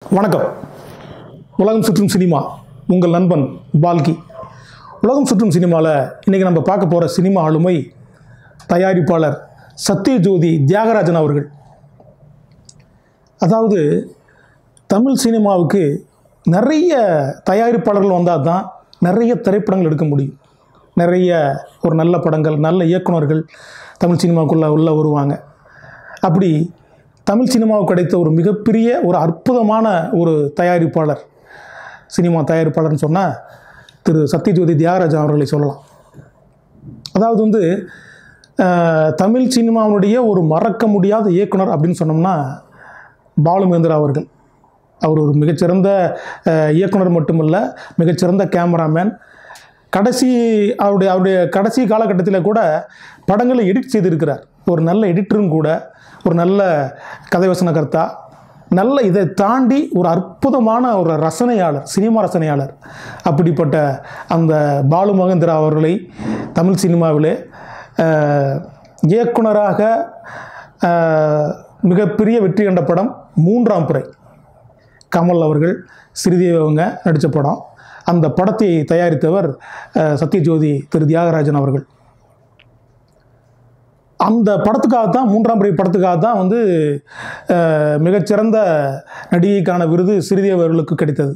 வணக்கம் உலகம் சுற்றும் சினிமா உங்கள் நண்பன் பால்கி உலகம் சுற்றும் சினிமாவில் இன்றைக்கி நம்ம பார்க்க போகிற சினிமா ஆளுமை தயாரிப்பாளர் சத்யஜோதி தியாகராஜன் அவர்கள் அதாவது தமிழ் சினிமாவுக்கு நிறைய தயாரிப்பாளர்கள் வந்தால் தான் நிறைய திரைப்படங்கள் எடுக்க முடியும் நிறைய ஒரு நல்ல படங்கள் நல்ல இயக்குனர்கள் தமிழ் சினிமாவுக்குள்ளே உள்ள வருவாங்க அப்படி தமிழ் சினிமாவுக்கு கிடைத்த ஒரு மிகப்பெரிய ஒரு அற்புதமான ஒரு தயாரிப்பாளர் சினிமா தயாரிப்பாளர்னு சொன்னால் திரு சத்யஜோதி தியாகராஜன் அவர்களை சொல்லலாம் அதாவது வந்து அஹ், தமிழ் சினிமாவுடைய ஒரு மறக்க முடியாத இயக்குனர் அப்படின்னு சொன்னோம்னா பாலுமேந்திரா அவர்கள் அவர் ஒரு மிகச்சிறந்த அஹ், இயக்குனர் மட்டுமல்ல மிகச்சிறந்த கேமராமேன் கடைசி அவருடைய அவருடைய கடைசி காலகட்டத்தில் கூட படங்களை எடிட் செய்திருக்கிறார் ஒரு நல்ல எடிட்டரும் கூட ஒரு நல்ல கதைவசனகர்த்தா நல்ல இதை தாண்டி ஒரு அற்புதமான ஒரு ரசனையாளர் சினிமா ரசனையாளர் அப்படிப்பட்ட அந்த பாலு மகேந்திரா அவர்களை தமிழ் சினிமாவிலே அஹ், இயக்குனராக அஹ், மிகப்பெரிய வெற்றி கண்ட படம் மூன்றாம் பிறை கமல் அவர்கள் ஸ்ரீதேவி அவங்க நடித்த படம் அந்த படத்தை தயாரித்தவர் அஹ், சத்யஜோதி திரு தியாகராஜன் அவர்கள் அந்த படத்துக்காக தான் மூன்றாம் பிறை படத்துக்காக தான் வந்து அஹ், மிகச்சிறந்த நடிகைக்கான விருது ஸ்ரீதேவி அவர்களுக்கு கிடைத்தது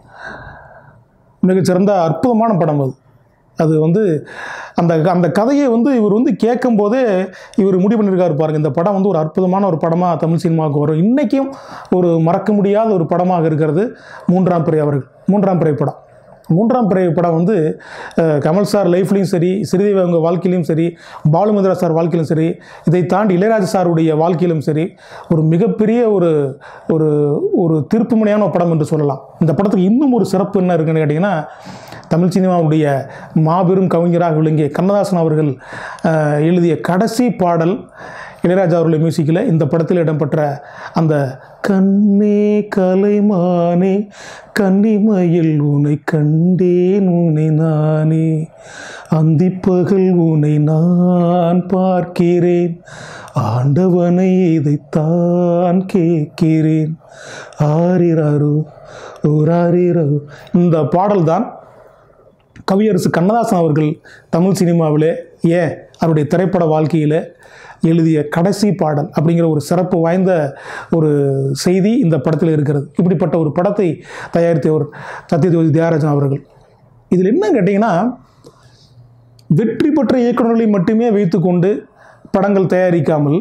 மிகச்சிறந்த அற்புதமான படம் அது அது வந்து அந்த அந்த கதையை வந்து இவர் வந்து கேட்கும்போதே இவர் முடிவு பண்ணியிருக்காரு பாருங்க இந்த படம் வந்து ஒரு அற்புதமான ஒரு படமாக தமிழ் சினிமாவுக்கு வரும் இன்றைக்கும் ஒரு மறக்க முடியாத ஒரு படமாக இருக்கிறது மூன்றாம் பிறை அவர்கள் மூன்றாம் பிறை படம் மூன்றாம் பிறை படம் வந்து அஹ், கமல் சார் லைஃப்லேயும் சரி ஸ்ரீதேவி அவங்க வாழ்க்கையிலும் சரி பாலுமந்திரா சார் வாழ்க்கையிலும் சரி இதை தாண்டி இளையராஜா சாருடைய வாழ்க்கையிலும் சரி ஒரு மிகப்பெரிய ஒரு ஒரு ஒரு திருப்புமுனையான படம் என்று சொல்லலாம் இந்த படத்துக்கு இன்னும் ஒரு சிறப்பு என்ன இருக்குன்னு கேட்டிங்கன்னா தமிழ் சினிமாவுடைய மாபெரும் கவிஞராக விளங்கிய கண்ணதாசன் அவர்கள் அஹ், எழுதிய கடைசி பாடல் இளையராஜா அவர்களுடைய மியூசிக்கில் இந்த படத்தில் இடம்பெற்ற அந்த கண்ணே கலைமானே கன்னிமயில் உனை கண்டேன் உனை நானே அந்திப்பகல் உனை நான் பார்க்கிறேன் ஆண்டவனை இதைத்தான் கேட்கிறேன் ஆரிராரு ஓராரிரோ இந்த பாடல்தான் கவியரசு கண்ணதாசன் அவர்கள் தமிழ் சினிமாவிலே ஏன் அவருடைய திரைப்பட வாழ்க்கையில் எழுதிய கடைசி பாடல் அப்படிங்கிற ஒரு சிறப்பு வாய்ந்த ஒரு செய்தி இந்த படத்தில் இருக்கிறது இப்படிப்பட்ட ஒரு படத்தை தயாரித்தவர் சத்யஜோதி தியாகராஜன் அவர்கள் இதில் என்ன கேட்டிங்கன்னா வெற்றி பெற்ற இயக்குநர்களை மட்டுமே வைத்துக்கொண்டு படங்கள் தயாரிக்காமல்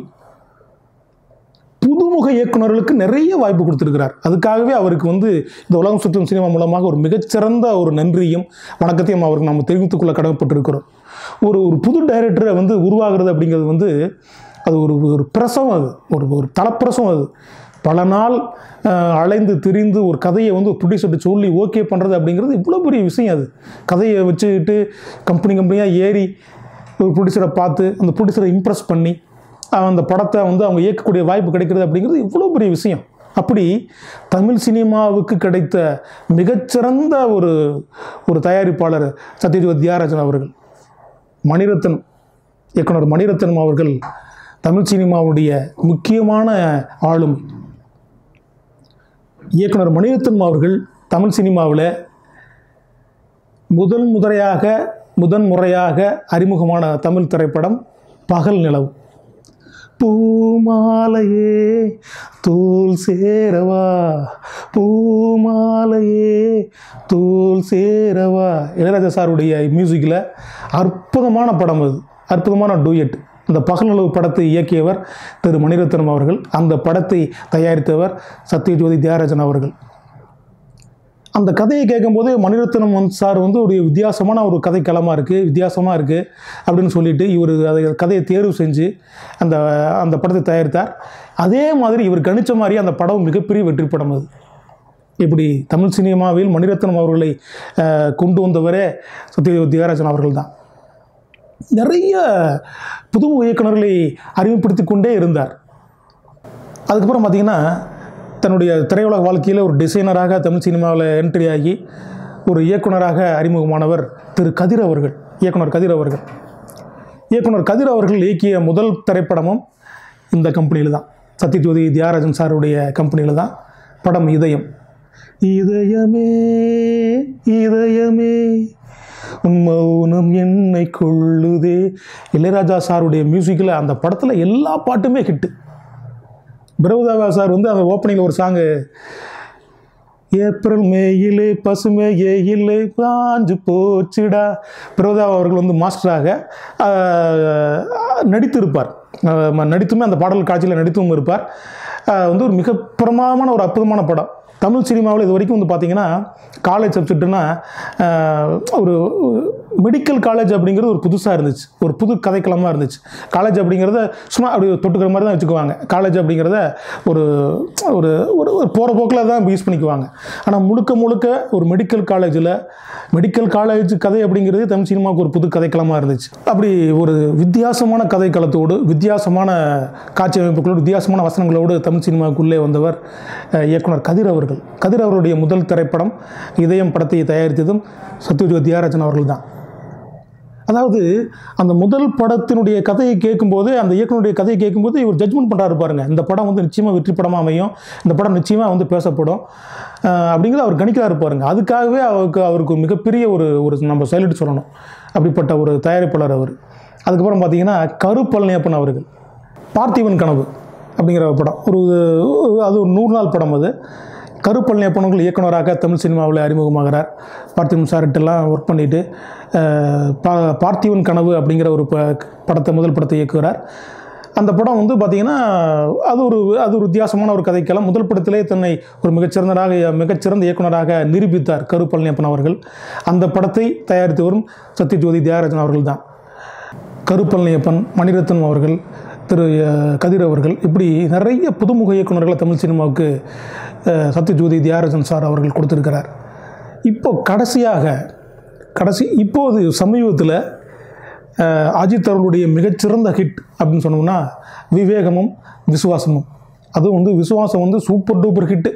புதுமுக இயக்குனர்களுக்கு நிறைய வாய்ப்பு கொடுத்துருக்கிறார் அதுக்காகவே அவருக்கு வந்து இந்த உலகம் சுற்றும் சினிமா மூலமாக ஒரு மிகச்சிறந்த ஒரு நன்றியும் வணக்கத்தையும் அவருக்கு நம்ம தெரிவித்துக் கொள்ள கடமைப்பட்டிருக்கிறோம் ஒரு ஒரு புது டைரக்டரை வந்து உருவாகிறது அப்படிங்கிறது வந்து அது ஒரு ஒரு பிரசவம் அது ஒரு ஒரு தலப்பிரசவம் அது பல நாள் அஹ், அலைந்து திரிந்து ஒரு கதையை வந்து ப்ரொடியூசர்கிட்ட சொல்லி ஓகே பண்ணுறது அப்படிங்கிறது இவ்வளோ பெரிய விஷயம் அது கதையை வச்சுக்கிட்டு கம்பெனி கம்பெனியாக ஏறி ஒரு ப்ரொடியூசரை பார்த்து அந்த ப்ரொடியூசரை இம்ப்ரெஸ் பண்ணி அவன் அந்த படத்தை வந்து அவங்க இயக்கக்கூடிய வாய்ப்பு கிடைக்கிறது அப்படிங்கிறது இவ்வளோ பெரிய விஷயம் அப்படி தமிழ் சினிமாவுக்கு கிடைத்த மிகச்சிறந்த ஒரு ஒரு தயாரிப்பாளர் சத்யஜோதி தியாகராஜன் அவர்கள் மணிரத்னம் இயக்குனர் மணிரத்னம் அவர்கள் தமிழ் சினிமாவுடைய முக்கியமான ஆளுமை இயக்குனர் மணிரத்னம் அவர்கள் தமிழ் சினிமாவில் முதல் முறையாக முதன் முறையாக அறிமுகமான தமிழ் திரைப்படம் பகல் நிலவு பூமாலையே தோல் சேரவா பூமாலையே தோல் சேரவா இளையராஜா சாருடைய மியூசிக்கில் அற்புதமான படம் அது அற்புதமான டூயட் இந்த பகல்நிலவு படத்தை இயக்கியவர் திரு மணிரத்னம் அவர்கள் அந்த படத்தை தயாரித்தவர் சத்யஜோதி தியாகராஜன் அவர்கள் அந்த கதையை கேட்கும்போது மணிரத்னம் வந்து சார் வந்து ஒரு வித்தியாசமான ஒரு கதை களமாக இருக்குது வித்தியாசமாக இருக்குது அப்படின்னு சொல்லிட்டு இவர் அதை கதையை தேர்வு செஞ்சு அந்த அந்த படத்தை தயாரித்தார் அதே மாதிரி இவர் கணிச்ச மாதிரி அந்த படம் மிகப்பெரிய வெற்றி படம் அது இப்படி தமிழ் சினிமாவில் மணிரத்னம் அவர்களை அஹ், கொண்டு வந்தவரே சத்ய தியாகராஜன் அவர்கள் தான் நிறைய புது இயக்குனர்களை அறிமுகப்படுத்தி கொண்டே இருந்தார் அதுக்கப்புறம் பார்த்திங்கன்னா தன்னுடைய திரையுலக வாழ்க்கையில் ஒரு டிசைனராக தமிழ் சினிமாவில் என்ட்ரி ஆகி ஒரு இயக்குனராக அறிமுகமானவர் திரு கதிர் அவர்கள் இயக்குனர் கதிர் அவர்கள் இயக்குனர் கதிர் அவர்கள் இயக்கிய முதல் திரைப்படமும் இந்த கம்பெனியில் தான் சத்யஜோதி தியாகராஜன் சாருடைய கம்பெனியில் தான் படம் இதயம் இதயமே இதயமே உன் மௌனம் என்னை கொள்ளுதே இளையராஜா சாருடைய மியூசிக்கில் அந்த படத்தில் எல்லா பாட்டுமே ஹிட்டு பிரபுதாவா சார் வந்து அந்த ஓப்பனிங்கில் ஒரு சாங்கு ஏப்ரல் மேயிலே பசுமையே இல்லை பாஞ்சு போச்சுடா பிரபுதா அவர்கள் வந்து மாஸ்டராக ஆஹ், நடித்திருப்பார் ஆஹ், நடித்துமே அந்த பாடல் காட்சியில் நடித்தும் இருப்பார் ஆஹ், வந்து ஒரு மிக பிரமாதமான ஒரு அற்புதமான படம் தமிழ் சினிமாவில் இது வரைக்கும் வந்து பார்த்தீங்கன்னா காலேஜ் சப்ஜெக்ட்னா ஒரு மெடிக்கல் காலேஜ் அப்படிங்கிறது ஒரு புதுசாக இருந்துச்சு ஒரு புது கதைக்களமாக இருந்துச்சு காலேஜ் அப்படிங்கிறத சும்மா அப்படி தொட்டுக்கிற மாதிரி தான் வச்சுக்குவாங்க காலேஜ் அப்படிங்கிறத ஒரு ஒரு ஒரு ஒரு போகிற போக்கில் தான் யூஸ் பண்ணிக்குவாங்க ஆனால் முழுக்க முழுக்க ஒரு மெடிக்கல் காலேஜில் மெடிக்கல் காலேஜ் கதை அப்படிங்கிறது தமிழ் சினிமாவுக்கு ஒரு புது கதைக்களமாக இருந்துச்சு அப்படி ஒரு வித்தியாசமான கதைக்களத்தோடு வித்தியாசமான காட்சி அமைப்புகளோடு வித்தியாசமான வசனங்களோடு தமிழ் சினிமாவுக்குள்ளே வந்தவர் அஹ், இயக்குனர் கதிர் அவர்கள் கதிர் அவருடைய முதல் திரைப்படம் இதயம் படத்தை தயாரித்ததும் சத்யஜோத் தியாகராஜன் அவர்கள் தான் அதாவது அந்த முதல் படத்தினுடைய கதையை கேட்கும்போது அந்த இயக்குனருடைய கதையை கேட்கும்போது இவர் ஜட்ஜ்மெண்ட் பண்ணுறாரு பாருங்க இந்த படம் வந்து நிச்சயமாக வெற்றி படமாக அமையும் இந்த படம் நிச்சயமாக வந்து பேசப்படும் அஹ் அப்படிங்கிறத அவர் கணிக்கிறாரு பாருங்க அதுக்காகவே அவருக்கு அவருக்கு ஒரு மிகப்பெரிய ஒரு ஒரு நம்ம சைலண்ட் சொல்லணும் அப்படிப்பட்ட ஒரு தயாரிப்பாளர் அவர் அதுக்கப்புறம் பார்த்தீங்கன்னா கரு பழனியப்பன் அவர்கள் பார்த்திபன் கனவு அப்படிங்கிற ஒரு படம் ஒரு அது ஒரு நூறு நாள் படம் அது கருப்பழனியப்பன் அவர்கள் இயக்குனராக தமிழ் சினிமாவில் அறிமுகமாகிறார் பார்த்திபன் சார்கிட்டலாம் ஒர்க் பண்ணிட்டு அஹ், பா பார்த்திபன் கனவு அப்படிங்கிற ஒரு ப படத்தை முதல் படத்தை இயக்குகிறார் அந்த படம் வந்து பார்த்திங்கன்னா அது ஒரு அது ஒரு வித்தியாசமான ஒரு கதைக்களம் முதல் படத்திலே தன்னை ஒரு மிகச்சிறந்தராக மிகச்சிறந்த இயக்குனராக நிரூபித்தார் கருப்பழனியப்பன் அவர்கள் அந்த படத்தை தயாரித்து வரும் சத்யஜோதி தியாகராஜன் அவர்கள் தான் கருப்பழனியப்பன் மணிரத்னம் அவர்கள் திரு அஹ், கதிர் அவர்கள் இப்படி நிறைய புதுமுக இயக்குனர்களை தமிழ் சினிமாவுக்கு அஹ், சத்யஜோதி தியாகராஜன் சார் அவர்கள் கொடுத்துருக்கிறார் இப்போ கடைசியாக கடைசி இப்போது சமீபத்தில் அஹ், அஜித் அவர்களுடைய மிகச்சிறந்த ஹிட் அப்படின்னு சொன்னோம்னா விவேகமும் விசுவாசமும் அதுவும் வந்து விசுவாசம் வந்து super duper hit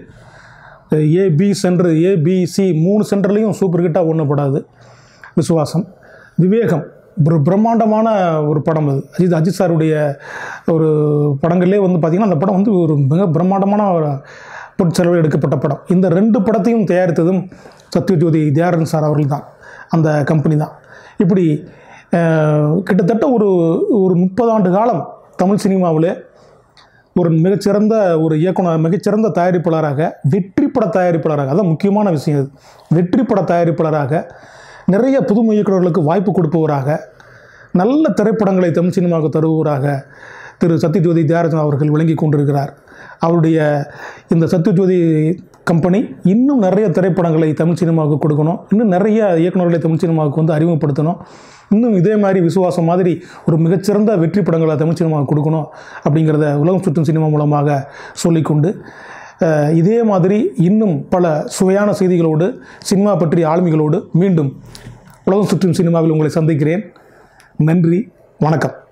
A B centre A B C மூணு சென்டர்லேயும் சூப்பர் ஹிட்டாக ஒன்றுப்படாது விசுவாசம் விவேகம் ஒரு பிரம்மாண்டமான ஒரு படம் அது அஜித் அஜித் சாருடைய ஒரு படங்களே வந்து பார்த்திங்கன்னா அந்த படம் வந்து ஒரு மிக பிரம்மாண்டமான ஒரு பொருட்செலவில் எடுக்கப்பட்ட படம் இந்த ரெண்டு படத்தையும் தயாரித்ததும் சத்யஜோதி தியாகரன் சார் அவர்கள் தான் அந்த கம்பெனி தான் இப்படி அஹ், கிட்டத்தட்ட ஒரு ஒரு முப்பது ஆண்டு காலம் தமிழ் சினிமாவில் ஒரு மிகச்சிறந்த ஒரு இயக்குனர் மிகச்சிறந்த தயாரிப்பாளராக வெற்றி பட தயாரிப்பாளராக அதான் முக்கியமான விஷயம் இது வெற்றி பட தயாரிப்பாளராக நிறைய புதுமை இயக்குநர்களுக்கு வாய்ப்பு கொடுப்பவராக நல்ல திரைப்படங்களை தமிழ் சினிமாவுக்கு தருபவராக திரு சத்யஜோதி தியாகராஜன் அவர்கள் விளங்கி கொண்டிருக்கிறார் அவருடைய இந்த சத்யஜோதி கம்பெனி இன்னும் நிறைய திரைப்படங்களை தமிழ் சினிமாவுக்கு கொடுக்கணும் இன்னும் நிறைய இயக்குநர்களை தமிழ் சினிமாவுக்கு வந்து அறிமுகப்படுத்தணும் இன்னும் இதே மாதிரி விசுவாசம் மாதிரி ஒரு மிகச்சிறந்த வெற்றி படங்களை தமிழ் சினிமாவுக்கு கொடுக்கணும் அப்படிங்கிறத உலகம் சுற்றும் சினிமா மூலமாக சொல்லிக்கொண்டு அஹ், இதே மாதிரி இன்னும் பல சுவையான செய்திகளோடு சினிமா பற்றிய ஆளுமைகளோடு மீண்டும் உலகம் சுற்றும் சினிமாவில் உங்களை சந்திக்கிறேன் நன்றி வணக்கம்